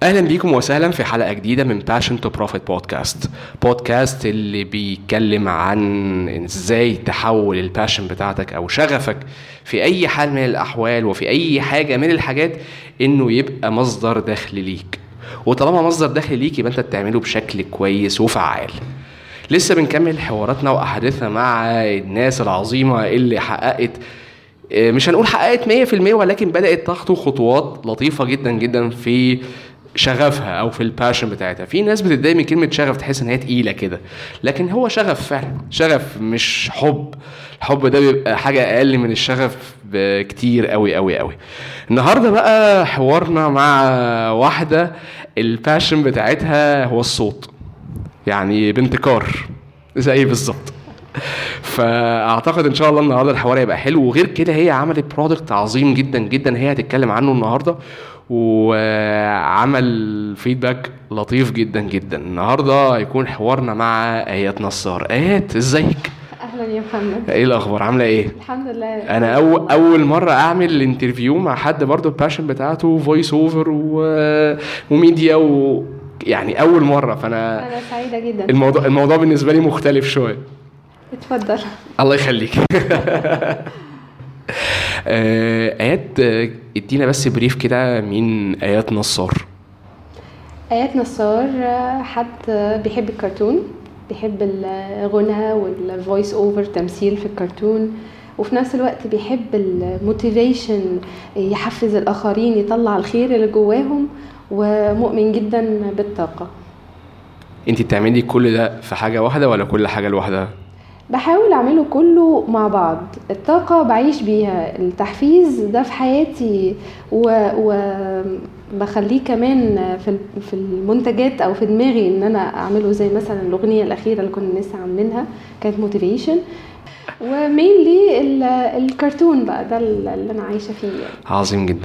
اهلا بيكم وسهلا في حلقه جديده من باشن تو بروفيت بودكاست بودكاست اللي بيتكلم عن ازاي تحول الباشن بتاعتك او شغفك في اي حال من الاحوال وفي اي حاجه من الحاجات انه يبقى مصدر دخل ليك وطالما مصدر دخل ليك يبقى انت بتعمله بشكل كويس وفعال لسه بنكمل حواراتنا واحاديثنا مع الناس العظيمه اللي حققت مش هنقول حققت 100% ولكن بدات تخطو خطوات لطيفه جدا جدا في شغفها او في الباشن بتاعتها في ناس بتتضايق من كلمه شغف تحس ان هي تقيله كده لكن هو شغف فعلا شغف مش حب الحب ده بيبقى حاجه اقل من الشغف بكتير قوي قوي قوي النهارده بقى حوارنا مع واحده الباشن بتاعتها هو الصوت يعني بنت كار زي بالظبط فاعتقد ان شاء الله النهارده الحوار هيبقى حلو وغير كده هي عملت برودكت عظيم جدا جدا هي هتتكلم عنه النهارده وعمل فيدباك لطيف جدا جدا النهارده هيكون حوارنا مع ايات نصار ايات ازيك اهلا يا محمد ايه الاخبار عامله ايه الحمد لله انا اول اول مره اعمل انترفيو مع حد برضه الباشن بتاعته فويس اوفر و... وميديا و يعني اول مره فانا انا سعيده جدا الموضوع الموضوع بالنسبه لي مختلف شويه اتفضل الله يخليك آه، ايات آه، ادينا بس بريف كده مين ايات نصار ايات نصار آه، حد بيحب الكرتون بيحب الغنى والفويس اوفر تمثيل في الكرتون وفي نفس الوقت بيحب الموتيفيشن يحفز الاخرين يطلع الخير اللي جواهم ومؤمن جدا بالطاقه انت بتعملي كل ده في حاجه واحده ولا كل حاجه لوحدها بحاول اعمله كله مع بعض الطاقة بعيش بيها التحفيز ده في حياتي وبخليه و... كمان في في المنتجات او في دماغي ان انا اعمله زي مثلا الاغنية الاخيرة اللي كنا لسه عاملينها كانت موتيفيشن ومينلي الكرتون بقى ده اللي انا عايشة فيه يعني. عظيم جدا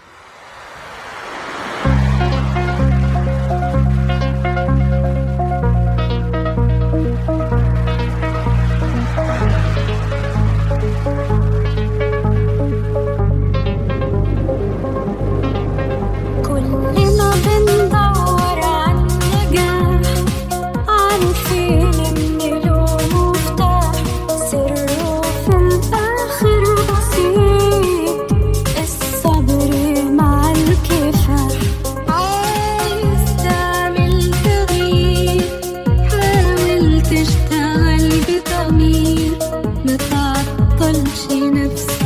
كلنا بندور على النجاح عارفين إن له مفتاح سره في الآخر بسيط الصبر مع الكفاح عايز تعمل تغيير حاول تشتغل بضمير متعطلش نفسك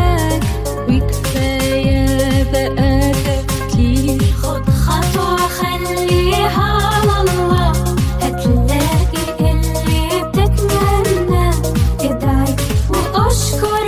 وكفاية بقى تفكير خد خطوة خليها على الله هتلاقي اللي بتتمنى ادعي واشكر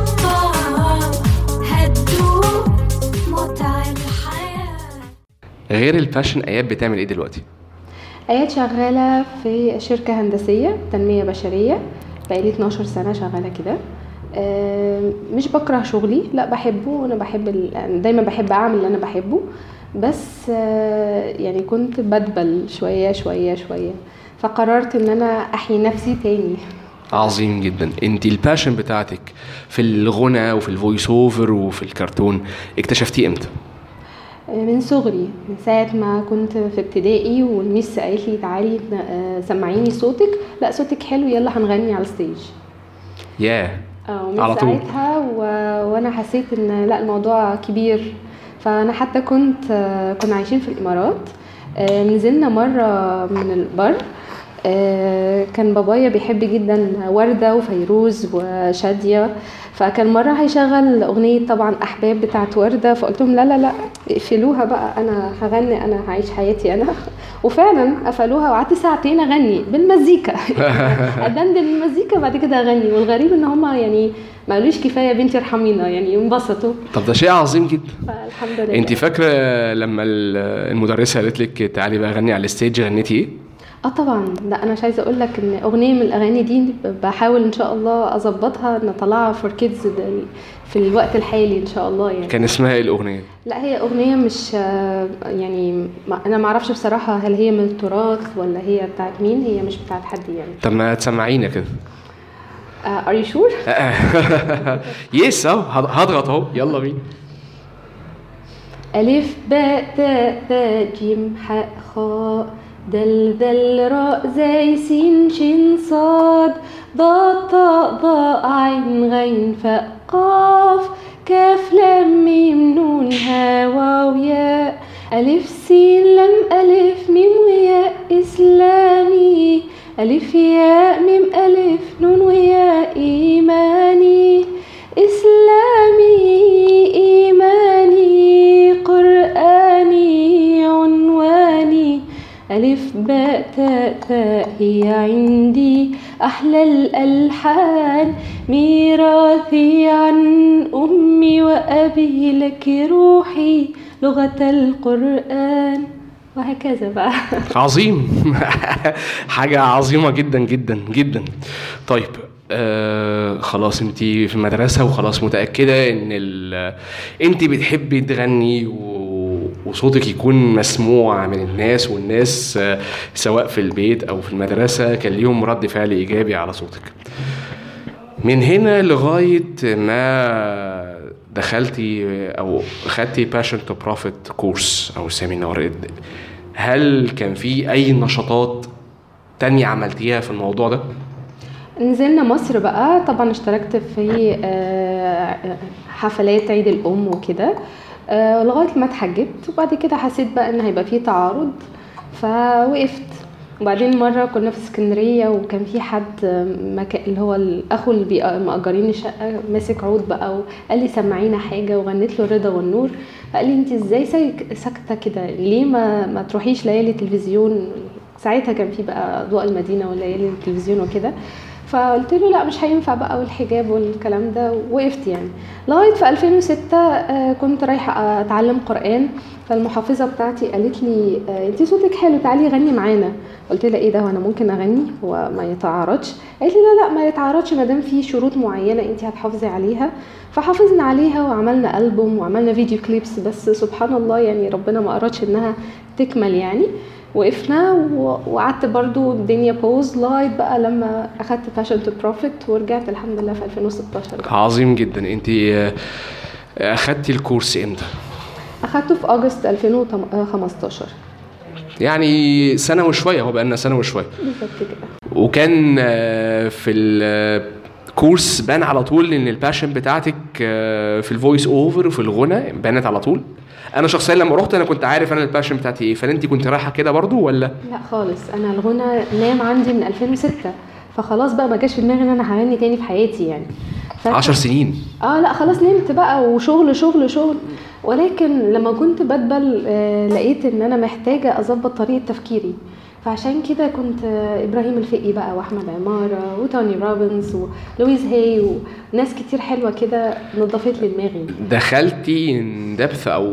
ربك هتدوق متع الحياة غير الباشن ايات بتعمل ايه دلوقتي ايات شغالة في شركة هندسية تنمية بشرية بقالي 12 سنة شغالة كده آم، مش بكره شغلي لا بحبه وانا بحب ال... دايما بحب اعمل اللي انا بحبه بس آه، يعني كنت بدبل شوية شوية شوية فقررت ان انا احيي نفسي تاني عظيم جدا انت الباشن بتاعتك في الغنى وفي الفويس اوفر وفي الكرتون اكتشفتيه امتى من صغري من ساعة ما كنت في ابتدائي والميس قالت لي تعالي آه، سمعيني صوتك لا صوتك حلو يلا هنغني على الستيج ياه اه ومن على طول. ساعتها و... وانا حسيت ان لا الموضوع كبير فانا حتى كنت آه، كنا عايشين في الامارات آه، نزلنا مره من البر آه، كان بابايا بيحب جدا وردة وفيروز وشادية فكان مرة هيشغل أغنية طبعا أحباب بتاعت وردة فقلت لهم لا لا لا اقفلوها بقى أنا هغني أنا هعيش حياتي أنا وفعلا قفلوها وقعدت ساعتين أغني بالمزيكا أدندن المزيكا بعد كده أغني والغريب إن هما يعني ما قالوش كفاية يا بنتي ارحمينا يعني انبسطوا طب ده شيء عظيم جدا فالحمد لله انت فاكره لما ال- المدرسه قالت لك تعالي بقى غني على الستيج غنيتي ايه اه طبعا لا انا مش عايزه اقول لك ان اغنيه من الاغاني دي بحاول ان شاء الله اظبطها نطلعها فور كيدز في الوقت الحالي ان شاء الله يعني كان اسمها ايه الاغنيه لا هي اغنيه مش آه، يعني ما- انا ما اعرفش بصراحه هل هي من التراث ولا هي بتاعت مين هي مش بتاعت حد يعني طب ما تسمعينا كده ار يو شور يس اهو هض- هضغط اهو يلا بينا ألف باء تاء ثاء جيم حاء خاء دل ذل راء زاي سين شين صاد ضاد طاء ضاء عين غين فاء قاف كاف لام ميم نون ها واو ياء ألف سين لم ألف ميم وياء إسلامي ألف ياء ميم ألف نون وياء إيماني إسلامي إيماني قرآني عنواني ألف باء تاء ثاء هي عندي أحلى الألحان ميراثي عن أمي وأبي لك روحي لغة القرآن وهكذا بقى عظيم حاجة عظيمة جدا جدا جدا طيب آه خلاص انت في المدرسة وخلاص متأكدة ان ال- انت بتحبي تغني و... وصوتك يكون مسموع من الناس والناس آه، سواء في البيت او في المدرسة كان ليهم رد فعل ايجابي على صوتك من هنا لغاية ما دخلتي او خدتي باشن تو بروفيت كورس او سيمينار هل كان في اي نشاطات تانية عملتيها في الموضوع ده؟ نزلنا مصر بقى طبعا اشتركت في آه، حفلات عيد الأم وكده آه، لغاية ما اتحجبت وبعد كده حسيت بقى ان هيبقى فيه تعارض فوقفت وبعدين مرة كنا في اسكندرية وكان في حد مكا... اللي هو الأخو اللي بيق- مأجرين الشقة ماسك عود بقى وقال لي سمعينا حاجة وغنيت له الرضا والنور فقال لي انت ازاي سايك- ساكتة كده ليه ما, ما تروحيش ليالي تلفزيون ساعتها كان في بقى ضوء المدينة وليالي التلفزيون وكده فقلت له لا مش هينفع بقى والحجاب والكلام ده وقفت يعني لغايه في 2006 آه، كنت رايحه اتعلم قران فالمحافظه بتاعتي قالت لي آه، انت صوتك حلو تعالي غني معانا قلت لها ايه ده وانا ممكن اغني هو ما يتعارضش قالت لي لا لا ما يتعارضش ما دام في شروط معينه انت هتحافظي عليها فحافظنا عليها وعملنا البوم وعملنا فيديو كليبس بس سبحان الله يعني ربنا ما ارادش انها تكمل يعني وقفنا و- وقعدت برضو الدنيا بوز لغايه بقى لما اخدت باشن تو بروفيت ورجعت الحمد لله في 2016 بقى. عظيم جدا انت آه، اخدتي الكورس امتى؟ اخدته في اغسطس 2015 يعني سنة وشوية هو بقالنا سنة وشوية بالظبط كده وكان آه، في الكورس بان على طول ان الباشن بتاعتك آه، في الفويس اوفر وفي الغنى بانت على طول انا شخصيا لما رحت انا كنت عارف انا الباشن بتاعتي ايه فانت كنت رايحه كده برضو ولا لا خالص انا الغنى نام عندي من 2006 فخلاص بقى ما جاش في دماغي ان انا هغني تاني في حياتي يعني ف... 10 سنين اه لا خلاص نمت بقى وشغل شغل شغل ولكن لما كنت بدبل آه لقيت ان انا محتاجه اظبط طريقه تفكيري فعشان كده كنت آه ابراهيم الفقي بقى واحمد عماره وتوني روبنز ولويز هاي وناس كتير حلوه كده نظفت لي دماغي دخلتي دبث او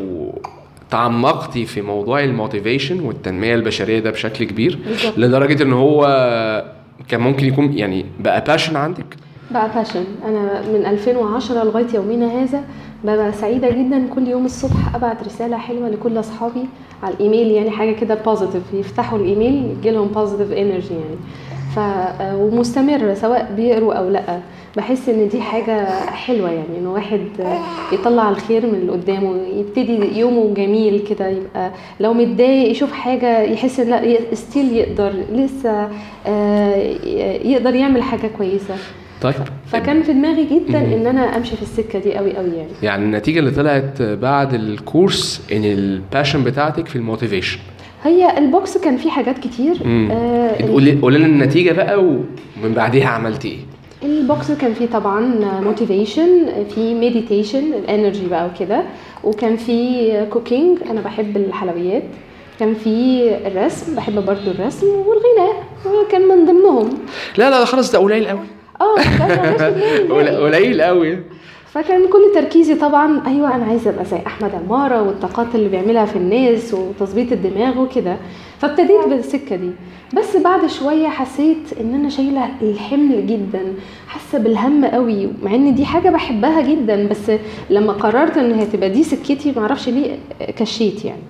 تعمقتي في موضوع الموتيفيشن والتنميه البشريه ده بشكل كبير بالظبط. لدرجه ان هو كان ممكن يكون يعني بقى باشن عندك بقى باشن انا من 2010 لغايه يومنا هذا ببقى سعيده جدا كل يوم الصبح ابعت رساله حلوه لكل اصحابي على الايميل يعني حاجه كده بوزيتيف يفتحوا الايميل يجي لهم بوزيتيف انرجي يعني ف آه، ومستمر سواء بيقروا او لا بحس ان دي حاجه حلوه يعني ان واحد آه، يطلع الخير من اللي قدامه يبتدي يومه جميل كده يبقى لو متضايق يشوف حاجه يحس ان لا ستيل يقدر لسه آه، يقدر يعمل حاجه كويسه طيب فكان في دماغي جدا مم. ان انا امشي في السكه دي قوي قوي يعني يعني النتيجه اللي طلعت بعد الكورس ان الباشن بتاعتك في الموتيفيشن هي البوكس كان فيه حاجات كتير آه قولي قولي لنا النتيجه بقى ومن بعديها عملتي ايه البوكس كان فيه طبعا موتيفيشن في مديتيشن الانرجي بقى وكده وكان فيه كوكينج انا بحب الحلويات كان فيه الرسم بحب برضو الرسم والغناء كان من ضمنهم لا لا خلاص ده قليل قوي اه كان ما جاش في دماغي قل- نهائي. قليل قوي فكان كل تركيزي طبعا ايوه انا عايزه ابقى زي احمد عماره والطاقات اللي بيعملها في الناس وتظبيط الدماغ وكده فابتديت بالسكه دي بس بعد شويه حسيت ان انا شايله الحمل جدا حاسه بالهم قوي مع ان دي حاجه بحبها جدا بس لما قررت ان هتبقى دي سكتي معرفش ليه كشيت يعني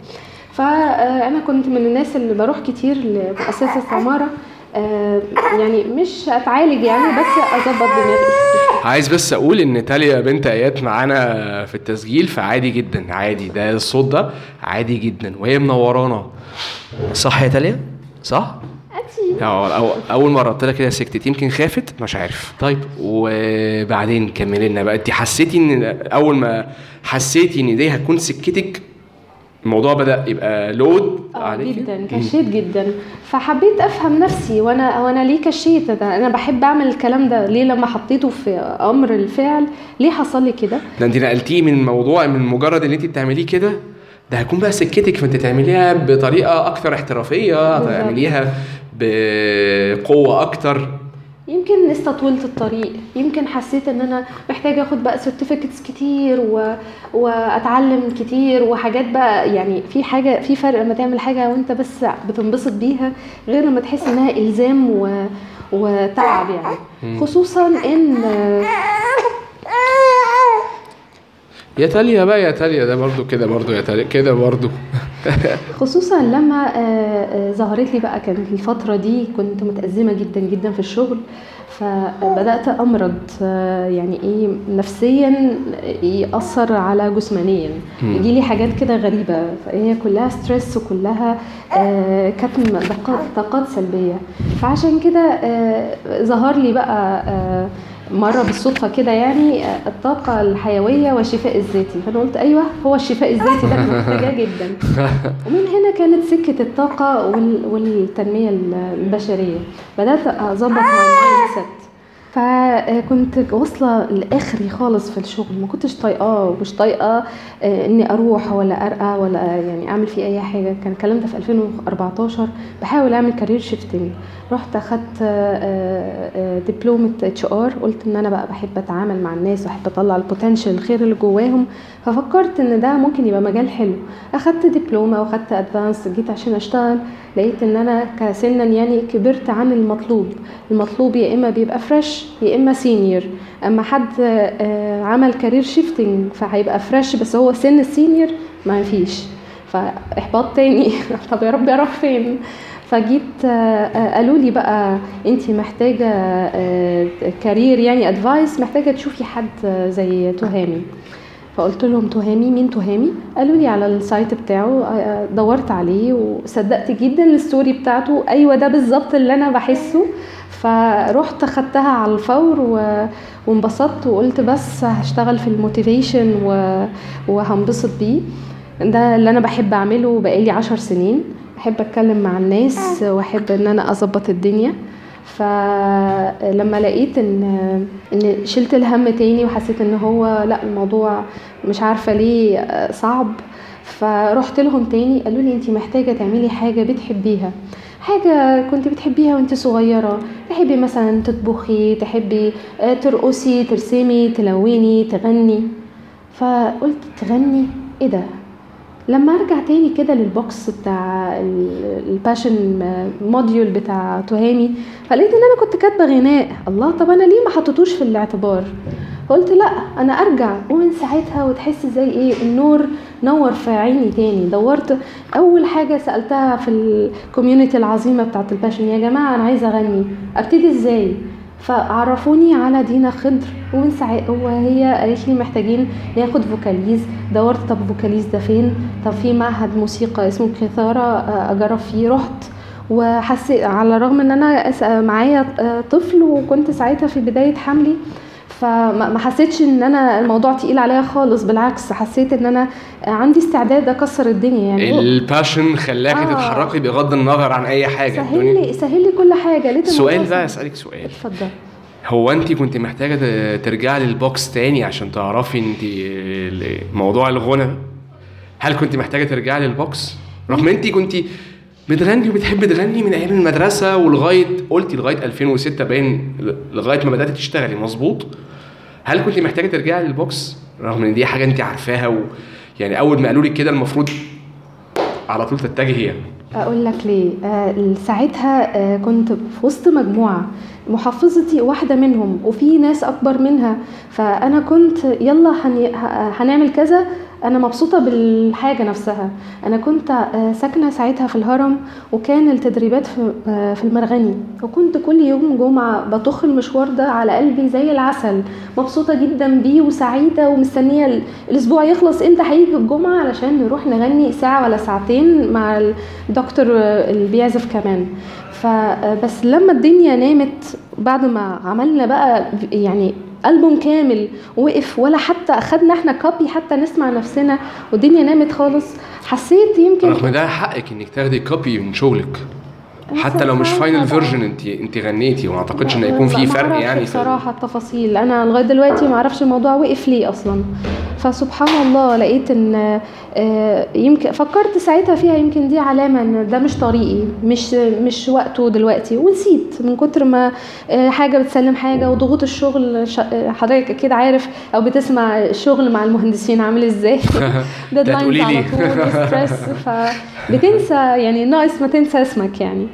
فانا كنت من الناس اللي بروح كتير لمؤسسه عماره آه، يعني مش اتعالج يعني بس اظبط دماغي عايز بس اقول ان تاليا بنت ايات معانا في التسجيل فعادي جدا عادي ده الصوت ده عادي جدا وهي منورانا صح يا تاليا صح أكيد أو أو اول مره قلت لها كده سكتت يمكن خافت مش عارف طيب وبعدين كملي لنا بقى انت حسيتي ان اول ما حسيتي ان دي هتكون سكتك الموضوع بدا يبقى لود اه عليكي جدا كشيت جدا فحبيت افهم نفسي وانا وانا ليه كشيت ده انا بحب اعمل الكلام ده ليه لما حطيته في امر الفعل ليه حصل لي كده ده انت نقلتيه من موضوع من مجرد ان انت بتعمليه كده ده هيكون بقى سكتك فانت تعمليها بطريقه اكتر احترافيه بالظبط. تعمليها بقوه اكتر يمكن استطولت الطريق يمكن حسيت ان انا محتاجه اخد بقى سيرتيفيكتس كتير و... واتعلم كتير وحاجات بقى يعني في حاجه في فرق لما تعمل حاجه وانت بس بتنبسط بيها غير لما تحس انها الزام و... وتعب يعني خصوصا ان يا تاليا بقى يا تاليا ده برضو كده برضو يا تاليا كده برضو خصوصا لما آه، آه، ظهرت لي بقى كانت الفترة دي كنت متأزمة جدا جدا في الشغل فبدأت أمرض آه، يعني إيه نفسيا يأثر على جسمانيا مم. يجي لي حاجات كده غريبة فهي كلها ستريس وكلها آه، كتم طاقات طاقات سلبية فعشان كده آه، ظهر لي بقى آه، مرة بالصدفة كده يعني آه، الطاقة الحيوية والشفاء الذاتي فأنا قلت أيوه هو الشفاء الذاتي ده أنا محتاجاه جدا ومن هنا كانت سكة الطاقة وال- والتنمية البشرية بدأت أظبط مع المايند سيت فكنت واصلة لآخري خالص في الشغل ما كنتش طايقاه ومش طايقة آه، إني أروح ولا أرقى ولا يعني أعمل فيه أي حاجة كان الكلام ده في 2014 بحاول أعمل كارير شيفتنج رحت أخدت دبلومة اتش ار قلت إن أنا بقى بحب أتعامل مع الناس وأحب أطلع البوتنشال الخير اللي جواهم ففكرت إن ده ممكن يبقى مجال حلو أخدت دبلومة وأخدت أدفانس جيت عشان أشتغل لقيت إن أنا كسنا يعني كبرت عن المطلوب المطلوب يا إما بيبقى فريش يا إما سينيور أما حد آه، عمل كارير شيفتنج فهيبقى فريش بس هو سن السينيور ما فيش فاحباط تاني طب يا رب اروح فين فجيت آه، آه، قالوا لي بقى انت محتاجه آه، كارير يعني ادفايس محتاجه تشوفي حد آه، زي تهامي فقلت لهم تهامي مين تهامي قالوا لي على السايت بتاعه آه، دورت عليه وصدقت جدا الستوري بتاعته ايوه ده بالظبط اللي انا بحسه فرحت خدتها على الفور و... وانبسطت وقلت بس هشتغل في الموتيفيشن و... وهنبسط بيه ده اللي انا بحب اعمله بقالي عشر سنين بحب اتكلم مع الناس واحب ان انا اظبط الدنيا فلما لقيت ان ان شلت الهم تاني وحسيت ان هو لا الموضوع مش عارفه ليه صعب فرحت لهم تاني قالوا لي انت محتاجه تعملي حاجه بتحبيها حاجة كنت بتحبيها وانت صغيرة تحبي مثلا تطبخي تحبي آه، ترقصي ترسمي تلوني تغني فقلت تغني ايه ده لما ارجع تاني كده للبوكس بتاع الباشن موديول بتاع تهامي فلقيت ان انا كنت كاتبه غناء الله طب انا ليه ما حطيتوش في الاعتبار قلت لا انا ارجع ومن ساعتها وتحس زي ايه النور نور في عيني تاني دورت اول حاجه سالتها في الكوميونتي العظيمه بتاعت الباشن يا جماعه انا عايزه اغني ابتدي ازاي فعرفوني على دينا خضر ومن ساعتها وهي قالت لي محتاجين ناخد فوكاليز دورت طب فوكاليز ده فين طب في معهد موسيقى اسمه كثارة آه، اجرب فيه رحت وحسيت على الرغم ان انا أس- معايا آه، طفل وكنت ساعتها في بدايه حملي فما ما حسيتش ان انا الموضوع تقيل عليا خالص بالعكس حسيت ان انا عندي استعداد اكسر الدنيا يعني الباشن خلاكي آه. تتحركي بغض النظر عن اي حاجه سهل الدنيا- لي سهل لي كل حاجه لقيت سؤال الموضوع بقى سهل. اسالك سؤال اتفضل هو انت كنت محتاجه ت- ترجعي للبوكس تاني عشان تعرفي انت ال- موضوع الغنى ده؟ هل كنت محتاجه ترجعي للبوكس رغم انت كنت بتغني وبتحبي تغني من ايام المدرسه ولغايه قلتي لغايه 2006 باين لغايه ما بدات تشتغلي مظبوط هل كنت محتاجه ترجعي للبوكس رغم ان دي حاجه انت عارفاها و يعني اول ما قالوا لك كده المفروض على طول تتجهي يعني اقول لك ليه آه ساعتها آه كنت في وسط مجموعه محفظتي واحده منهم وفي ناس اكبر منها فانا كنت يلا هن... ه- هنعمل كذا انا مبسوطه بالحاجه نفسها انا كنت آه، ساكنه ساعتها في الهرم وكان التدريبات في آه، في المرغني وكنت كل يوم جمعه بطخ المشوار ده على قلبي زي العسل مبسوطه جدا بيه وسعيده ومستنيه ال- الاسبوع يخلص امتى هيجي الجمعه علشان نروح نغني ساعه ولا ساعتين مع الدكتور آه، اللي بيعزف كمان فبس لما الدنيا نامت بعد ما عملنا بقى يعني ألبوم كامل وقف ولا حتى أخدنا احنا كوبي حتى نسمع نفسنا والدنيا نامت خالص حسيت يمكن رغم ده حقك انك تاخدي كوبي من شغلك حتى لو مش ساعتها فاينل بقى- فيرجن انت انت غنيتي وما اعتقدش ان لا، هيكون لا، في ما فرق أعرفش يعني في- بصراحة التفاصيل أنا لغاية دلوقتي ما أعرفش الموضوع وقف ليه أصلا فسبحان الله لقيت إن آه، يمكن فكرت ساعتها فيها يمكن دي علامة إن ده مش طريقي مش مش وقته دلوقتي ونسيت من كتر ما آه، حاجة بتسلم حاجة وضغوط الشغل ش- آه، حضرتك أكيد عارف أو بتسمع الشغل مع المهندسين عامل إزاي لا ديدلاينز تقولي على لي. طول ستريس فبتنسى يعني ناقص ما تنسى اسمك يعني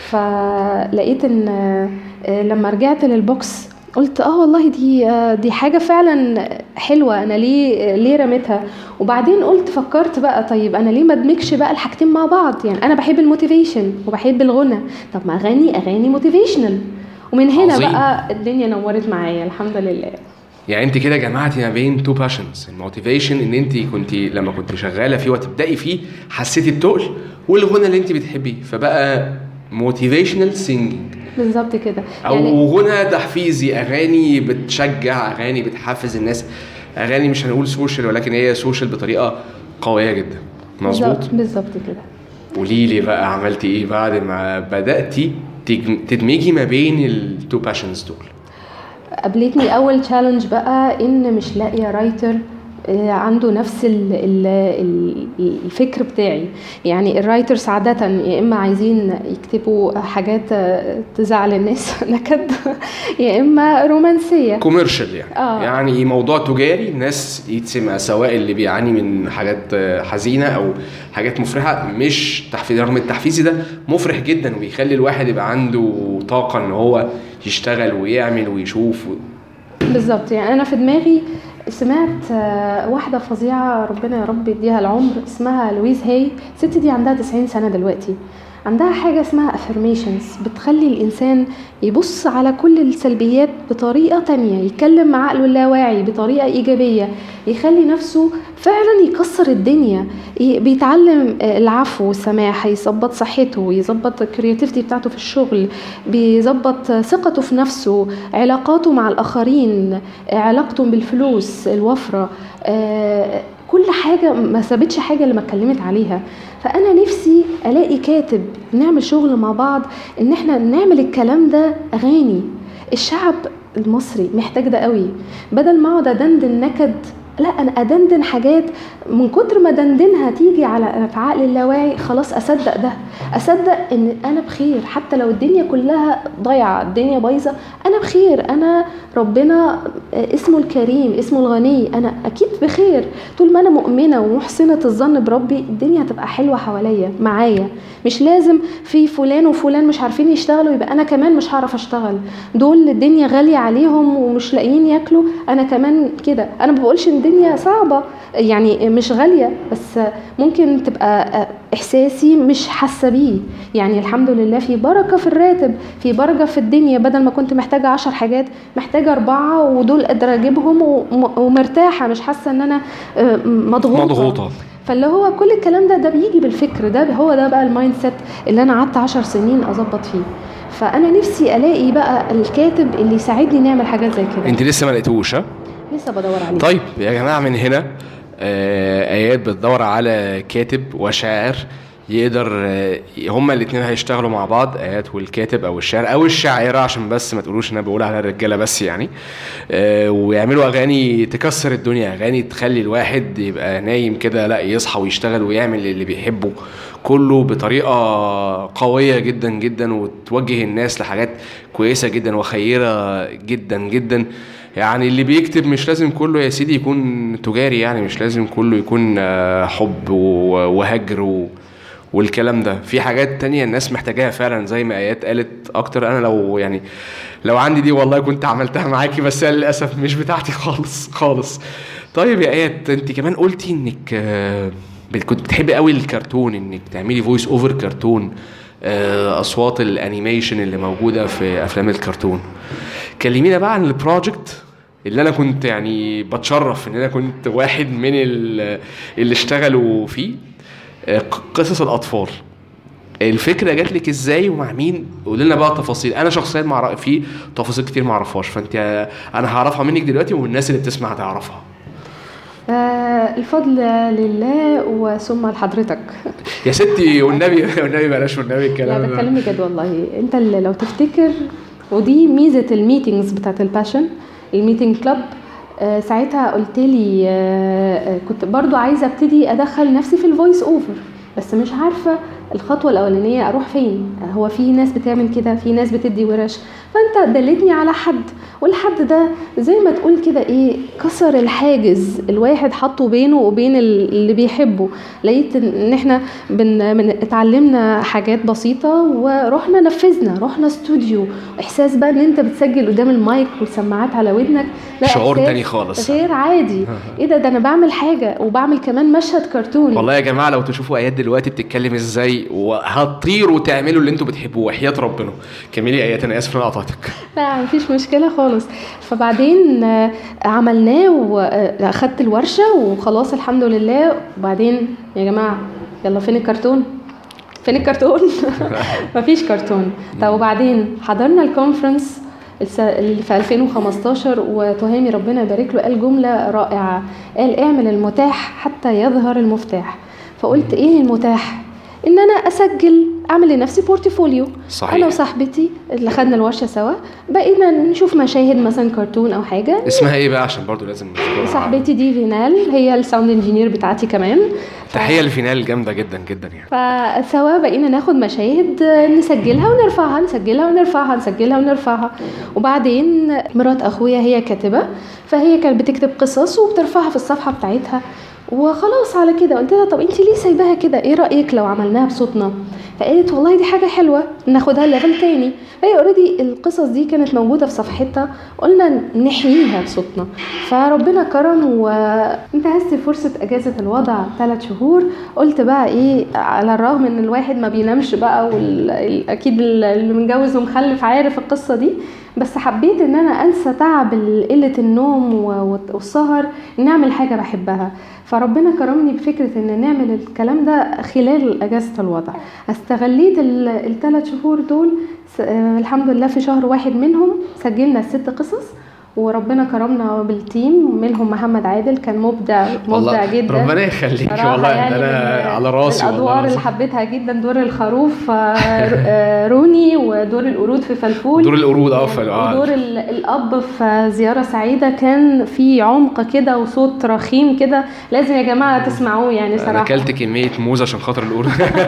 فلقيت ان آه، لما رجعت للبوكس قلت اه والله دي آه، دي حاجه فعلا حلوه انا ليه ليه رميتها وبعدين قلت فكرت بقى طيب انا ليه ما ادمجش بقى الحاجتين مع بعض يعني انا بحب الموتيفيشن وبحب الغنى طب ما اغني اغاني موتيفيشنال ومن هنا عظيم. بقى الدنيا نورت معايا الحمد لله يعني انت كده جمعتي ما بين تو باشنز الموتيفيشن ان انت كنت لما كنت شغاله فيه وتبداي فيه حسيتي التقل والغنى اللي انت بتحبيه فبقى موتيفيشنال سينجينج بالظبط كده او غنى تحفيزي اغاني بتشجع اغاني بتحفز الناس اغاني مش هنقول سوشيال ولكن هي سوشيال بطريقه قويه جدا مظبوط بالظبط بالظبط كده قولي لي بقى عملتي ايه بعد ما بداتي تج- تدمجي ما بين التو باشنز دول قابلتني اول تشالنج بقى ان مش لاقيه رايتر آه، عنده نفس ال ال ال الفكر بتاعي يعني الرايترز عادة يا إما عايزين يكتبوا حاجات آه، تزعل الناس نكد يا إما رومانسية كوميرشال يعني آه. يعني موضوع تجاري الناس يتسمع سواء اللي بيعاني من حاجات آه، حزينه او حاجات مفرحه مش تحفيز رغم التحفيزي ده مفرح جدا وبيخلي الواحد يبقى عنده طاقه ان هو يشتغل ويعمل ويشوف و... بالظبط يعني انا في دماغي سمعت آه، واحده فظيعه ربنا يا رب يديها العمر اسمها لويز هاي الست دي عندها 90 سنه دلوقتي عندها حاجة اسمها affirmations بتخلي الإنسان يبص على كل السلبيات بطريقة تانية يتكلم مع عقله اللاواعي بطريقة إيجابية يخلي نفسه فعلا يكسر الدنيا ي- بيتعلم آه، العفو والسماح يظبط صحته يظبط الكرياتيفيتي بتاعته في الشغل بيظبط ثقته في نفسه علاقاته مع الآخرين آه، علاقته بالفلوس الوفرة آه، كل حاجة ما سابتش حاجة اللي ما اتكلمت عليها فأنا نفسي ألاقي كاتب نعمل شغل مع بعض إن احنا نعمل الكلام ده أغاني الشعب المصري محتاج ده قوي بدل ما اقعد ادندن نكد لا انا ادندن حاجات من كتر ما دندنها تيجي على في عقل اللاواعي خلاص اصدق ده اصدق ان انا بخير حتى لو الدنيا كلها ضايعه الدنيا بايظه انا بخير انا ربنا اسمه الكريم اسمه الغني انا اكيد بخير طول ما انا مؤمنه ومحسنه الظن بربي الدنيا هتبقى حلوه حواليا معايا مش لازم في فلان وفلان مش عارفين يشتغلوا يبقى انا كمان مش هعرف اشتغل دول الدنيا غاليه عليهم ومش لاقيين ياكلوا انا كمان كده انا ما بقولش ان الدنيا صعبه يعني مش غاليه بس ممكن تبقى احساسي مش حاسه بيه يعني الحمد لله في بركه في الراتب في بركه في الدنيا بدل ما كنت محتاجه عشر حاجات محتاجه اربعه ودول قادره اجيبهم وم- ومرتاحه مش حاسه ان انا آه، مضغوطه مضغوطه فاللي هو كل الكلام ده ده بيجي بالفكر ده هو ده بقى المايند سيت اللي انا قعدت عشر سنين اظبط فيه فانا نفسي الاقي بقى الكاتب اللي يساعدني نعمل حاجات زي كده انت لسه ما لقيتوش ها لسه بدور عليه طيب يا جماعه من هنا آه، ايات بتدور على كاتب وشاعر يقدر آه، هما الاثنين هيشتغلوا مع بعض ايات والكاتب او الشاعر او الشاعره عشان بس ما تقولوش ان انا بقول على الرجاله بس يعني آه، ويعملوا اغاني تكسر الدنيا اغاني تخلي الواحد يبقى نايم كده لا يصحى ويشتغل ويعمل اللي بيحبه كله بطريقه قويه جدا جدا وتوجه الناس لحاجات كويسه جدا وخيره جدا جدا يعني اللي بيكتب مش لازم كله يا سيدي يكون تجاري يعني مش لازم كله يكون آه، حب و- وهجر و... والكلام ده في حاجات تانية الناس محتاجاها فعلا زي ما ايات قالت اكتر انا لو يعني لو عندي دي والله كنت عملتها معاكي بس هي للاسف مش بتاعتي خالص خالص طيب يا ايات انت كمان قلتي انك آه، بت- كنت بتحبي قوي الكرتون انك تعملي فويس اوفر كرتون آه، اصوات الانيميشن اللي موجوده في افلام الكرتون كلمينا بقى عن البروجكت اللي انا كنت يعني بتشرف ان انا كنت واحد من ال- اللي اشتغلوا فيه آه، ق- قصص الاطفال الفكره جات لك ازاي ومع مين قولي لنا بقى تفاصيل انا شخصيا مع في تفاصيل كتير ما اعرفهاش فانت انا هعرفها منك دلوقتي والناس اللي بتسمع هتعرفها آه الفضل لله وثم لحضرتك يا ستي والنبي والنبي بلاش والنبي لا الكلام ده بتكلم بجد والله انت اللي لو تفتكر ودي ميزه الميتينجز بتاعت الباشن الميتنج كلاب آه ساعتها قلت لي آه آه، كنت برضو عايزه ابتدي ادخل نفسي في الفويس اوفر بس مش عارفه الخطوه الاولانيه اروح فين آه، هو في ناس بتعمل كده في ناس بتدي ورش فانت دلتني على حد والحد ده زي ما تقول كده ايه كسر الحاجز الواحد حطه بينه وبين ال- اللي بيحبه لقيت ان احنا بن... من اتعلمنا حاجات بسيطه ورحنا نفذنا رحنا استوديو احساس بقى ان انت بتسجل قدام المايك والسماعات على ودنك ده شعور إحساس تاني خالص. غير عادي ايه ده ده انا بعمل حاجه وبعمل كمان مشهد كرتون والله يا جماعه لو تشوفوا ايات دلوقتي بتتكلم ازاي وهتطيروا تعملوا اللي انتوا بتحبوه وحياه ربنا كملي يا ايات انا اسف ان انا قطعتك لا مفيش مشكلة خالص فبعدين آه، عملناه واخدت الورشة وخلاص الحمد لله وبعدين يا جماعة يلا فين الكرتون فين الكرتون مفيش كرتون طب وبعدين حضرنا الكونفرنس الس- اللي في 2015 وتهامي ربنا يبارك له قال جملة رائعة قال اعمل المتاح حتى يظهر المفتاح فقلت ايه المتاح ان انا اسجل اعمل لنفسي بورتفوليو صحيح. انا وصاحبتي اللي خدنا الورشه سوا بقينا نشوف مشاهد مثلا كرتون او حاجه اسمها ايه بقى عشان برضو لازم نذكرها. صاحبتي دي فينال هي الساوند انجينير بتاعتي كمان تحيه لفينال جامده جدا جدا يعني فسوا بقينا ناخد مشاهد نسجلها ونرفعها نسجلها ونرفعها نسجلها ونرفعها وبعدين مرات اخويا هي كاتبه فهي كانت بتكتب قصص وبترفعها في الصفحه بتاعتها وخلاص على كده قلت لها طب انت ليه سايباها كده ايه رايك لو عملناها بصوتنا فقالت والله دي حاجه حلوه ناخدها ليفل تاني فهي اوريدي القصص دي كانت موجوده في صفحتها قلنا نحييها بصوتنا فربنا كرم وانتهزت فرصه اجازه الوضع ثلاث شهور قلت بقى ايه على الرغم ان الواحد ما بينامش بقى واكيد اللي متجوز ومخلف عارف القصه دي بس حبيت ان انا انسى تعب ال- قله النوم و- والسهر ان اعمل حاجه بحبها فربنا كرمني بفكره ان نعمل الكلام ده خلال اجازه الوضع استغليت الثلاث شهور دول س- آه، الحمد لله في شهر واحد منهم سجلنا الست قصص وربنا كرمنا بالتيم منهم محمد عادل كان مبدع مبدع والله جدا ربنا يخليك صراحة والله يعني ده انا من على راسي والله الادوار اللي العظيم. حبيتها جدا دور الخروف آه، آه، روني ودور القرود في فلفول دور القرود اه فل- آه. ودور ال- الاب في زياره سعيده كان في عمق كده وصوت رخيم كده لازم يا جماعه تسمعوه يعني انا صراحه اكلت كميه موز عشان خاطر القرود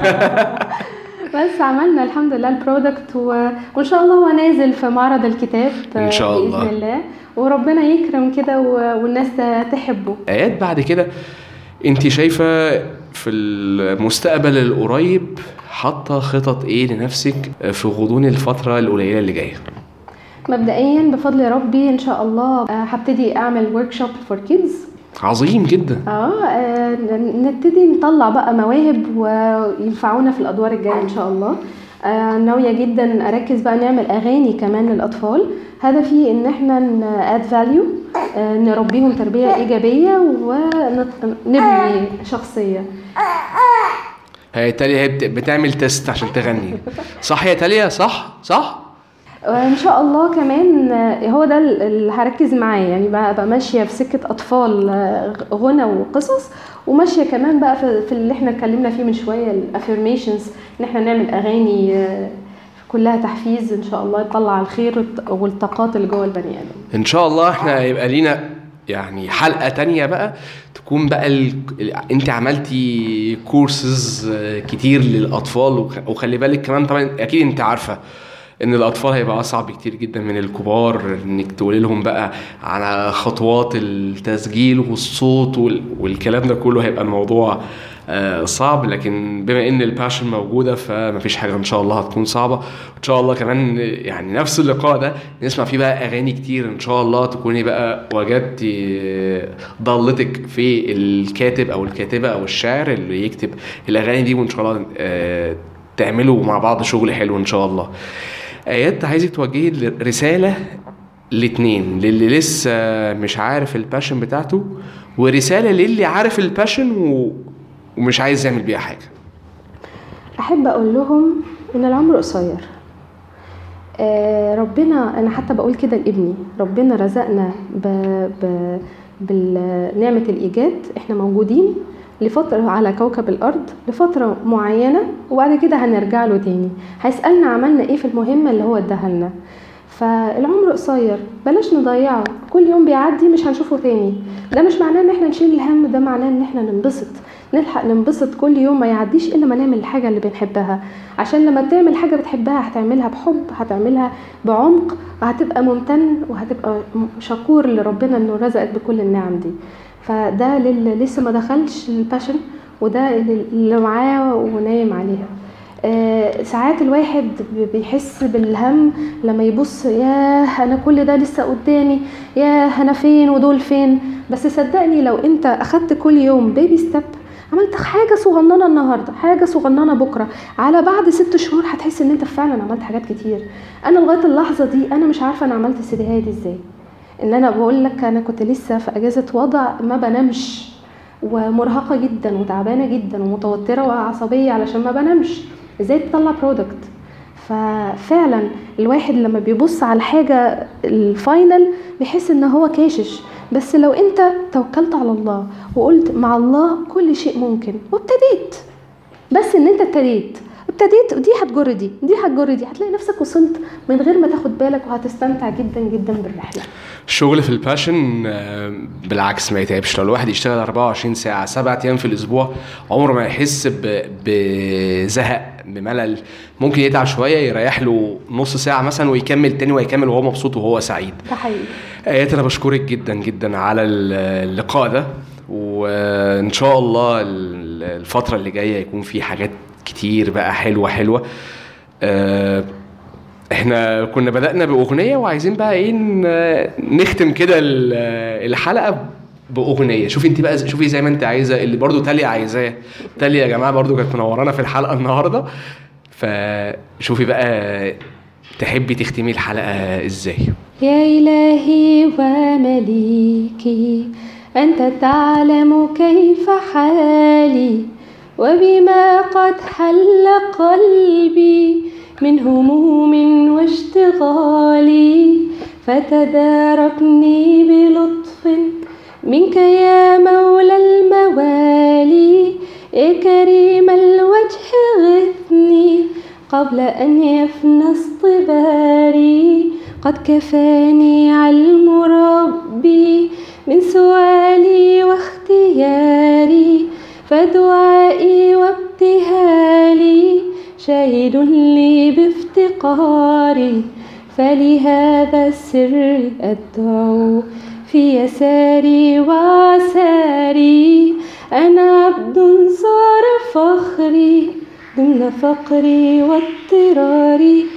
بس عملنا الحمد لله البرودكت و... وان شاء الله هو نازل في معرض الكتاب إن شاء الله. باذن الله وربنا يكرم كده و... والناس تحبه ايات بعد كده انت شايفه في المستقبل القريب حاطه خطط ايه لنفسك في غضون الفتره القليله اللي جايه مبدئيا بفضل ربي ان شاء الله آه، هبتدي اعمل ورك شوب فور كيدز عظيم جدا اه آه، ن- نبتدي نطلع بقى مواهب وينفعونا في الادوار الجايه ان شاء الله آه، ناويه جدا اركز بقى نعمل اغاني كمان للاطفال هدفي ان احنا اد فاليو نربيهم تربيه ايجابيه ونبني شخصيه هي تاليا هي بت- بتعمل تيست عشان تغني صح يا تاليا صح صح ان شاء الله كمان آه، هو ده ال- اللي هركز معاه يعني بقى بقى ماشيه في سكه اطفال آه، غنى وقصص وماشيه كمان بقى في, في اللي احنا اتكلمنا فيه من شويه الافirmations ان احنا نعمل اغاني آه، كلها تحفيز ان شاء الله يطلع الخير والط- والطاقات اللي جوه البني ادم ان شاء الله احنا هيبقى لينا يعني حلقه تانية بقى تكون بقى ال... ال... انت عملتي كورسز كتير للاطفال وخ... وخلي بالك كمان طبعا اكيد انت عارفه ان الاطفال هيبقى اصعب كتير جدا من الكبار انك تقولي لهم بقى على خطوات التسجيل والصوت وال... والكلام ده كله هيبقى الموضوع آه، صعب لكن بما ان الباشن موجوده فمفيش حاجه ان شاء الله هتكون صعبه وان شاء الله كمان يعني نفس اللقاء ده نسمع فيه بقى اغاني كتير ان شاء الله تكوني بقى وجدتي آه، ضالتك في الكاتب او الكاتبه او الشاعر اللي يكتب الاغاني دي وان شاء الله آه، تعملوا مع بعض شغل حلو ان شاء الله ايات عايزك توجهي رساله الاتنين للي لسه مش عارف الباشن بتاعته ورساله للي عارف الباشن و... ومش عايز يعمل بيها حاجه احب اقول لهم ان العمر قصير آه، ربنا انا حتى بقول كده لابني ربنا رزقنا ب... ب... بنعمة الإيجاد احنا موجودين لفترة على كوكب الأرض لفترة معينة وبعد كده هنرجع له تاني هيسألنا عملنا ايه في المهمة اللي هو اداها لنا فالعمر قصير بلاش نضيعه كل يوم بيعدي مش هنشوفه تاني ده مش معناه ان احنا نشيل الهم ده معناه ان احنا ننبسط نلحق ننبسط كل يوم ما يعديش الا ما نعمل الحاجه اللي بنحبها عشان لما تعمل حاجه بتحبها هتعملها بحب هتعملها بعمق وهتبقى ممتن وهتبقى شكور لربنا انه رزقك بكل النعم دي فده للي لسه ما دخلش الباشن وده اللي معاه ونايم عليها آه، ساعات الواحد بيحس بالهم لما يبص ياه انا كل ده لسه قدامي ياه انا فين ودول فين بس صدقني لو انت اخدت كل يوم بيبي ستيب عملت حاجة صغننة النهاردة حاجة صغننة بكرة على بعد ست شهور هتحس ان انت فعلا عملت حاجات كتير انا لغاية اللحظة دي انا مش عارفة انا عملت السيديهاية دي ازاي ان انا بقول لك انا كنت لسه في اجازة وضع ما بنامش ومرهقة جدا وتعبانة جدا ومتوترة وعصبية علشان ما بنامش ازاي تطلع برودكت ففعلا الواحد لما بيبص على الحاجة الفاينل بيحس ان هو كاشش بس لو انت توكلت على الله وقلت مع الله كل شيء ممكن وابتديت بس ان انت ابتديت ابتديت دي هتجر دي دي هتجر دي هتلاقي نفسك وصلت من غير ما تاخد بالك وهتستمتع جدا جدا بالرحله الشغل في الباشن آه، بالعكس ما يتعبش لو الواحد يشتغل 24 ساعه سبعة ايام في الاسبوع عمره ما يحس بزهق بملل ممكن يتعب شويه يريح له نص ساعه مثلا ويكمل تاني ويكمل وهو مبسوط وهو سعيد ده حقيقي ايات انا بشكرك جدا جدا على اللقاء ده وان شاء الله الفتره اللي جايه يكون في حاجات كتير بقى حلوه حلوه أه احنا كنا بدأنا بأغنية وعايزين بقى ايه نختم كده الحلقة بأغنية شوفي انت بقى شوفي زي ما انت عايزة اللي برضو تاليا عايزاه تاليا يا جماعة برضو كانت منورانا في الحلقة النهاردة فشوفي بقى تحبي تختمي الحلقة ازاي يا إلهي ومليكي أنت تعلم كيف حالي وبما قد حل قلبي من هموم واشتغالي فتداركني بلطف منك يا مولى الموالي يا كريم الوجه غثني قبل أن يفنى اصطباري قد كفاني علم ربي من سؤالي واختياري فدعائي وابتهالي شاهد لي بافتقاري فلهذا السر أدعو في يساري وعساري أنا عبد صار فخري ضمن فقري واضطراري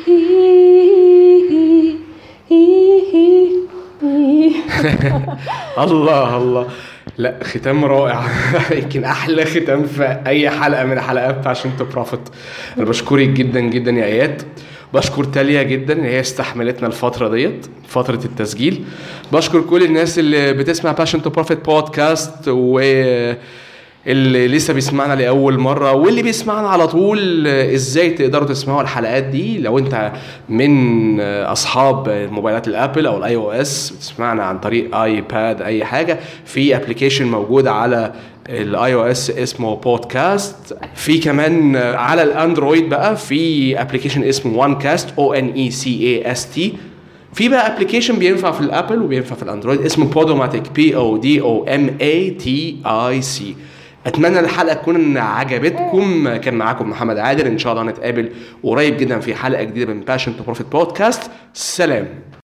الله الله لا ختام رائع يمكن احلى ختام في اي حلقه من حلقات عشان تو بروفيت انا بشكرك جدا جدا يا ايات بشكر تاليا جدا ان هي استحملتنا الفتره ديت فتره التسجيل بشكر كل الناس اللي بتسمع باشن تو بروفيت بودكاست و اللي لسه بيسمعنا لاول مره واللي بيسمعنا على طول ازاي تقدروا تسمعوا الحلقات دي لو انت من اصحاب موبايلات الابل او الاي او اس بتسمعنا عن طريق ايباد اي حاجه في ابلكيشن موجود على الاي او اس اسمه بودكاست في كمان على الاندرويد بقى في ابلكيشن اسمه وان كاست او ان اي سي اي اس تي في بقى ابلكيشن بينفع في الابل وبينفع في الاندرويد اسمه بودوماتيك بي او دي او ام اي تي اي سي اتمنى الحلقه تكون عجبتكم كان معاكم محمد عادل ان شاء الله نتقابل قريب جدا في حلقه جديده من باشن تو بروفيت بودكاست سلام